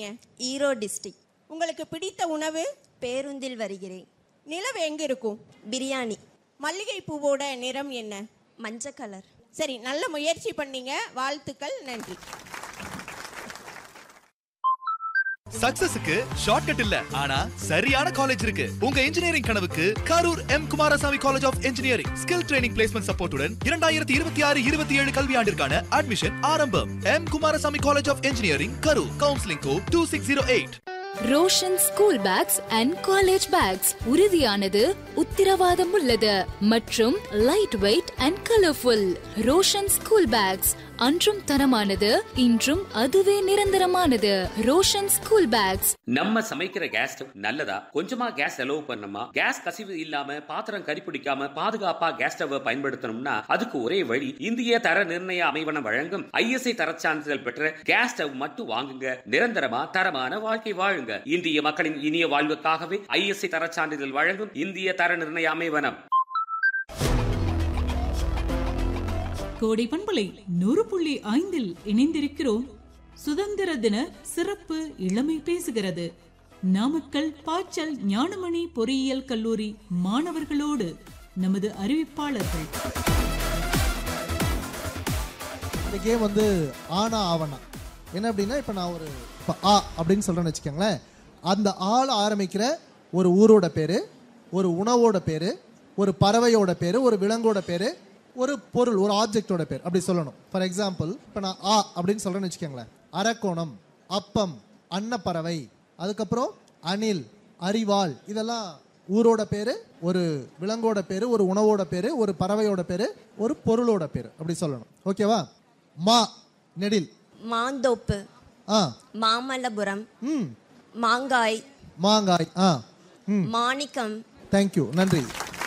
வர்றீங்க ஈரோடு டிஸ்ட்ரிக்ட் உங்களுக்கு பிடித்த உணவு பேருந்தில் வருகிறேன் நிலவு எங்க இருக்கும் பிரியாணி மல்லிகை பூவோட நிறம் என்ன மஞ்சள் கலர் சரி நல்ல முயற்சி பண்ணீங்க வாழ்த்துக்கள் நன்றி சக்சஸுக்கு ஷார்ட்கட் இல்ல ஆனா சரியான காலேஜ் இருக்கு உங்க இன்ஜினியரிங் கனவுக்கு Karur M Kumarasamy college of engineering skill training placement சப்போர்ட்டுடன் இரண்டாயிரத்தி இருபத்தி ஆறு இருபத்தி ஏழு கல்வியாண்டிற்கான அட்மிஷன் ஆரம்பம் M Kumarasamy college of engineering Karur counselling code two six zero eight Roshan school bags and college bags உறுதியானது உத்திரவாதம் உள்ளது மற்றும் light weight and colourful Roshan school bags அன்றும் தரமானது இன்றும் அதுவே நிரந்தரமானது ரோஷன் ஸ்கூல் பேக்ஸ் நம்ம சமைக்கிற கேஸ் ஸ்டவ் நல்லதா கொஞ்சமா கேஸ் செலவு பண்ணணுமா கேஸ் கசிவு இல்லாம பாத்திரம் கரிப்பிடிக்காம பாதுகாப்பா கேஸ் ஸ்டவ் பயன்படுத்தணும்னா அதுக்கு ஒரே வழி இந்திய தர நிர்ணய அமைவனம் வழங்கும் ஐஎஸ்ஐ தரச் சான்றிதழ் பெற்ற கேஸ் ஸ்டவ் மட்டும் வாங்குங்க நிரந்தரமா தரமான வாழ்க்கை வாழுங்க இந்திய மக்களின் இனிய வாழ்வுக்காகவே ஐஎஸ்ஐ தரச் சான்றிதழ் வழங்கும் இந்திய தர நிர்ணய அமைவனம் கோடை பண்பலை நூறு புள்ளி ஐந்தில் இணைந்திருக்கிறோம் சுதந்திர தின சிறப்பு இளமை பேசுகிறது நாமக்கல் பாச்சல் ஞானமணி பொறியியல் கல்லூரி மாணவர்களோடு நமது அறிவிப்பாளர்கள் இந்த கேம் வந்து ஆனா ஆவணா என்ன அப்படின்னா இப்போ நான் ஒரு இப்போ ஆ அப்படின்னு சொல்கிறேன்னு வச்சுக்கோங்களேன் அந்த ஆள் ஆரம்பிக்கிற ஒரு ஊரோட பேர் ஒரு உணவோட பேர் ஒரு பறவையோட பேர் ஒரு விலங்கோட பேர் ஒரு பொருள் ஒரு ஆப்ஜெக்டோட பேர் அப்படி சொல்லணும் ஃபார் எக்ஸாம்பிள் இப்போ நான் ஆ அப்படின்னு சொல்கிறேன்னு வச்சுக்கோங்களேன் அரக்கோணம் அப்பம் அன்னப்பறவை அதுக்கப்புறம் அணில் அரிவாள் இதெல்லாம் ஊரோட பேர் ஒரு விலங்கோட பேர் ஒரு உணவோட பேர் ஒரு பறவையோட பேர் ஒரு பொருளோட பேர் அப்படி சொல்லணும் ஓகேவா மா நெடில் மாந்தோப்பு ஆ மாமல்லபுரம் ம் மாங்காய் மாங்காய் ஆ ம் மாணிக்கம் தேங்க்யூ நன்றி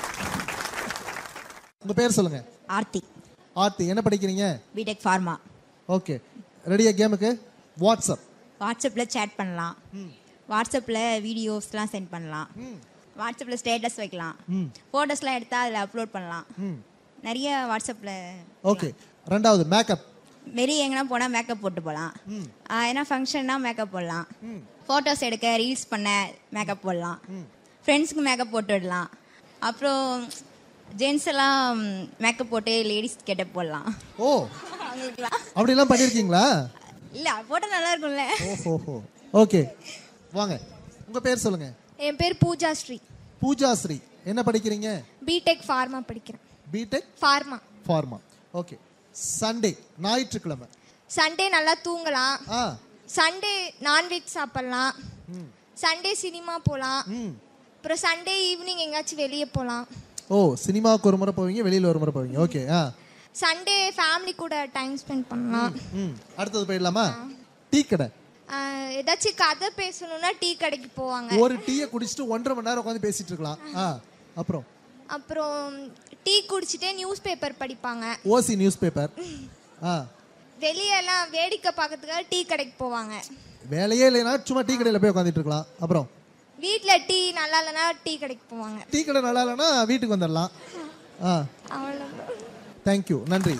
உங்க பேர் சொல்லுங்க ஆர்த்தி ஆர்த்தி என்ன படிக்கிறீங்க பிடெக் ஃபார்மா ஓகே ரெடியா கேமுக்கு வாட்ஸ்அப் வாட்ஸ்அப்பில் சேட் பண்ணலாம் வாட்ஸ்அப்பில் வீடியோஸ்லாம் சென்ட் பண்ணலாம் வாட்ஸ்அப்பில் ஸ்டேட்டஸ் வைக்கலாம் ஃபோட்டோஸ்லாம் எடுத்தால் அதில் அப்லோட் பண்ணலாம் நிறைய வாட்ஸ்அப்பில் ஓகே ரெண்டாவது மேக்கப் வெளியே எங்கன்னா போனால் மேக்கப் போட்டு போகலாம் ஏன்னா ஃபங்க்ஷன்னா மேக்கப் போடலாம் ஃபோட்டோஸ் எடுக்க ரீல்ஸ் பண்ண மேக்கப் போடலாம் ஃப்ரெண்ட்ஸுக்கு மேக்கப் போட்டு விடலாம் அப்புறம் ஜென்ஸ் எல்லாம் மேக்கப் போட்டு லேடிஸ் கெட்ட போடலாம் ஓ அவங்களுக்குலாம் அப்படிலாம் பண்ணியிருக்கீங்களா இல்லை போட்டால் நல்லா இருக்கும்ல ஓஹோ ஓகே வாங்க உங்க பேர் சொல்லுங்க என் பேர் பூஜா ஸ்ரீ பூஜா ஸ்ரீ என்ன படிக்கிறீங்க பிடெக் ஃபார்மா படிக்கிறேன் B Tech pharma pharma okay Sunday ஞாயிற்றுக்கிழமை சண்டே நல்லா தூங்கலாம் ஆ சண்டே நான்வெஜ் சாப்பிடலாம் சண்டே சினிமா போகலாம் ம் அப்புறம் சண்டே ஈவினிங் எங்கேயாச்சும் வெளியே போகலாம் ஓ சினிமாவுக்கு ஒரு முறை போவீங்க வெளியில் ஒரு முறை போவீங்க ஓகே ஆ சண்டே ஃபேமிலி கூட டைம் ஸ்பெண்ட் பண்ணலாம் ம் அடுத்தது போயிடலாமா டீ கடை ஆஹ் ஏதாச்சும் கதை பேசணும்னா டீ கடைக்கு போவாங்க ஒரு டீயை குடிச்சிட்டு ஒன்றரை மணி நேரம் உட்காந்து பேசிட்டு இருக்கலாம் ஆ அப்புறம் அப்புறம் டீ குடிச்சிட்டே நியூஸ் பேப்பர் படிப்பாங்க ஓசி நியூஸ் பேப்பர் ஆ வெளியெல்லாம் வேடிக்கை பார்க்கறதுக்காக டீ கடைக்கு போவாங்க வேலையே இல்லைன்னா சும்மா டீ கடையில் போய் உட்காந்துட்டு இருக்கலாம் அப்புறம் வீட்டில் டீ நல்லா இல்லைன்னா டீ கடைக்கு போவாங்க டீ கடை நல்லா இல்லைன்னா வீட்டுக்கு வந்துடலாம் ஆ அவ்வளோதான் தேங்க்யூ நன்றி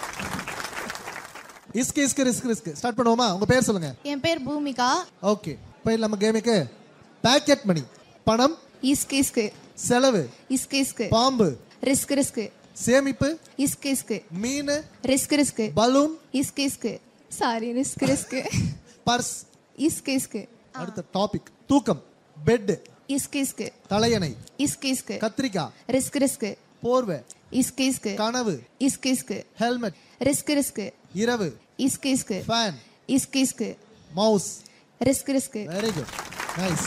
இஸ்கு இஸ்கு ரிஸ்க் ரிஸ்க் ஸ்டார்ட் பண்ணுவோமா உங்க பேர் சொல்லுங்க என் பேர் பூமிகா ஓகே போய் நம்ம கேமுக்கு பேக்கெட் மணி பணம் இஸ்கு இஸ்கு செலவு இஸ்கு இஸ்கு பாம்பு ரிஸ்க் ரிஸ்க் சேமிப்பு இஸ்கு இஸ்கு மீன் ரிஸ்க் ரிஸ்க் பலூன் இஸ்கு இஸ்கு சாரி ரிஸ்க் ரிஸ்க் பர்ஸ் இஸ்கு இஸ்கு அடுத்த டாபிக் தூக்கம் பெட் இஸ்கு இஸ்கு தலையணை இஸ்கு இஸ்கு கத்திரிக்காய் ரிஸ்க் ரிஸ்க் போர்வை இஸ்கு இஸ்கு கனவு இஸ்கு இஸ்கு ஹெல்மெட் ரிஸ்க் ரிஸ்க் இரவு இஸ்கு இஸ்கு ஃபேன் இஸ்கு இஸ்கு mouse risk risk very good nice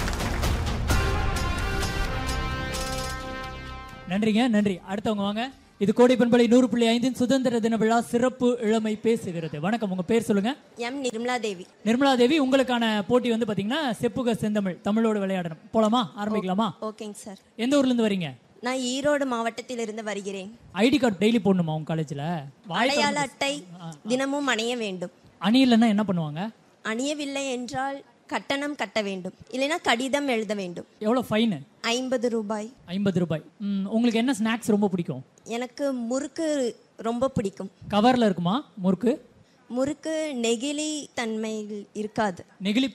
நன்றிங்க நன்றி அடுத்தவங்க வாங்க இது கோடை பண்பலை நூறு புள்ளி ஐந்தின் சுதந்திர தின விழா சிறப்பு இளமை பேசுகிறது வணக்கம் உங்க பேர் சொல்லுங்க எம் நிர்மலா தேவி நிர்மலா தேவி உங்களுக்கான போட்டி வந்து பாத்தீங்கன்னா செப்புக செந்தமிழ் தமிழோடு விளையாடணும் போலாமா ஆரம்பிக்கலாமா ஓகேங்க சார் எந்த ஊர்ல இருந்து வரீங்க நான் ஈரோடு மாவட்டத்தில் இருந்து வருகிறேன் ஐடி கார்டு டெய்லி போடணுமா உங்க காலேஜ்ல அடையாள அட்டை தினமும் அணிய வேண்டும் அணி இல்லைன்னா என்ன பண்ணுவாங்க அணியவில்லை என்றால் கட்டணம் கட்ட வேண்டும் இல்லைன்னா கடிதம் எழுத வேண்டும் எவ்வளவு ஃபைனு ஐம்பது ரூபாய் ஐம்பது ரூபாய் ம், உங்களுக்கு என்ன ஸ்நாக்ஸ் ரொம்ப பிடிக்கும் எனக்கு முறுக்கு ரொம்ப பிடிக்கும் கவர்ல இருக்குமா முறுக்கு முறுக்கு நெகிழி தன்மையில் இருக்காது நெகிழி